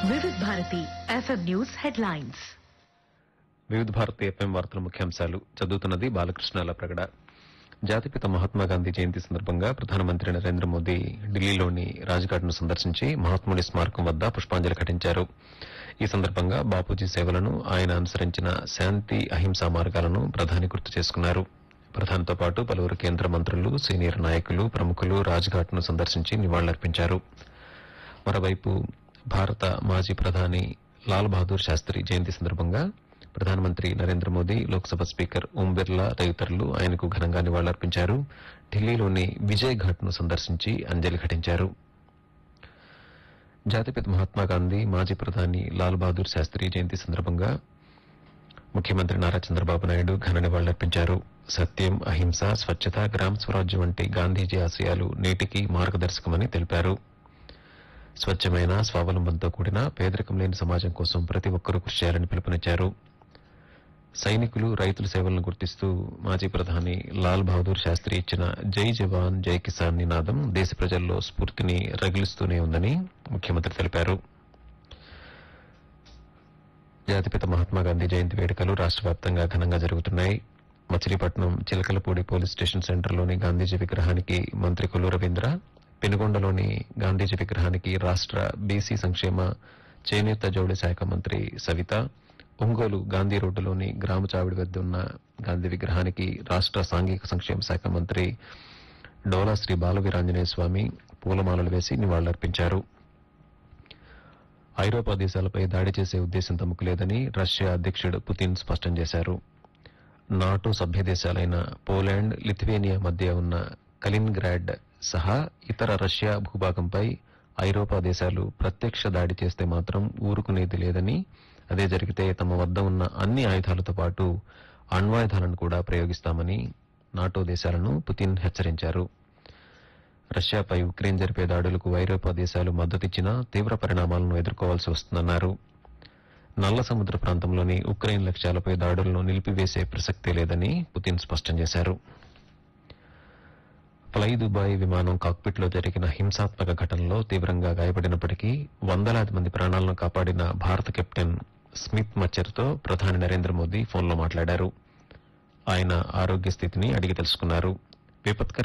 వివిధ Bharati FM news headlines వివిధ Bharati FM వార్తల ముఖ్యాంశాలు చదువుతున్నది బాలకృష్ణ ప్రగడ జాతిపిత మహాత్మా గాంధీ జయంతి సందర్భంగా ప్రధానమంత్రి నరేంద్ర మోదీ ఢిల్లీలోని రాజ్ఘాట్ను సందర్శించి మహాత్ముడి స్మారకం వద్ద పుష్పాంజలి ఘటించారు ఈ సందర్భంగా బాపూజీ సేవలను ఆయన అనుసరించిన శాంతి అహింసా మార్గాలను ప్రధాని గుర్తు చేసుకున్నారు ప్రధానితో పాటు పలువురు కేంద్ర మంత్రులు సీనియర్ నాయకులు ప్రముఖులు రాజ్ఘాట్ను సందర్శించి నివాళులర్పించారు మరోవైపు భారత మాజీ ప్రధాని లాల్ బహదూర్ శాస్త్రి జయంతి సందర్భంగా ప్రధానమంత్రి నరేంద్ర మోదీ లోక్సభ స్పీకర్ ఓం బిర్లా తదితరులు ఆయనకు ఘనంగా నివాళులర్పించారు ఢిల్లీలోని విజయ్ ఘాట్ ను సందర్శించి అంజలి ఘటించారు జాతిపిత మహాత్మా గాంధీ మాజీ ప్రధాని లాల్ బహదూర్ శాస్త్రి జయంతి సందర్భంగా ముఖ్యమంత్రి నారా చంద్రబాబు నాయుడు ఘన నివాళులర్పించారు సత్యం అహింస స్వచ్ఛత గ్రామ స్వరాజ్యం వంటి గాంధీజీ ఆశయాలు నేటికి మార్గదర్శకమని తెలిపారు స్వచ్ఛమైన స్వావలంబనతో కూడిన పేదరికం లేని సమాజం కోసం ప్రతి ఒక్కరూ కృషి చేయాలని పిలుపునిచ్చారు సైనికులు రైతుల సేవలను గుర్తిస్తూ మాజీ ప్రధాని లాల్ బహదూర్ శాస్త్రి ఇచ్చిన జై జవాన్ జై కిసాన్ నినాదం దేశ ప్రజల్లో స్ఫూర్తిని రగిలిస్తూనే ఉందని ముఖ్యమంత్రి తెలిపారు జాతిపిత మహాత్మా గాంధీ జయంతి వేడుకలు రాష్ట్ర వ్యాప్తంగా ఘనంగా జరుగుతున్నాయి మచిలీపట్నం చిలకలపూడి పోలీస్ స్టేషన్ సెంటర్లోని గాంధీజీ విగ్రహానికి మంత్రి కొల్లు రవీంద్ర పెనుగొండలోని గాంధీజీ విగ్రహానికి రాష్ట్ర బీసీ సంక్షేమ చేనేత జౌళి శాఖ మంత్రి సవిత ఒంగోలు గాంధీ రోడ్డులోని గ్రామ చావిడి వద్ద ఉన్న గాంధీ విగ్రహానికి రాష్ట్ర సాంఘిక సంక్షేమ శాఖ మంత్రి డోలా శ్రీ బాలవీరాంజనేయ స్వామి పూలమాలలు వేసి నివాళులర్పించారు ఐరోపా దేశాలపై దాడి చేసే ఉద్దేశం తమకు లేదని రష్యా అధ్యక్షుడు పుతిన్ స్పష్టం చేశారు నాటో సభ్య దేశాలైన పోలాండ్ లిథువేనియా మధ్య ఉన్న కలిన్గ్రాడ్ సహా ఇతర రష్యా భూభాగంపై ఐరోపా దేశాలు ప్రత్యక్ష దాడి చేస్తే మాత్రం ఊరుకునేది లేదని అదే జరిగితే తమ వద్ద ఉన్న అన్ని ఆయుధాలతో పాటు అణ్వాయుధాలను కూడా ప్రయోగిస్తామని నాటో దేశాలను పుతిన్ హెచ్చరించారు రష్యాపై ఉక్రెయిన్ జరిపే దాడులకు ఐరోపా దేశాలు మద్దతిచ్చినా తీవ్ర పరిణామాలను ఎదుర్కోవాల్సి వస్తుందన్నారు నల్ల సముద్ర ప్రాంతంలోని ఉక్రెయిన్ లక్ష్యాలపై దాడులను నిలిపివేసే ప్రసక్తే లేదని పుతిన్ స్పష్టం చేశారు ఫ్లై దుబాయ్ విమానం కాక్పిట్ లో జరిగిన హింసాత్మక ఘటనలో తీవ్రంగా గాయపడినప్పటికీ వందలాది మంది ప్రాణాలను కాపాడిన భారత కెప్టెన్ స్మిత్ మచ్చర్తో ప్రధాని నరేంద్ర మోదీ ఫోన్లో మాట్లాడారు ఆయన ఆరోగ్య స్థితిని అడిగి తెలుసుకున్నారు విపత్కర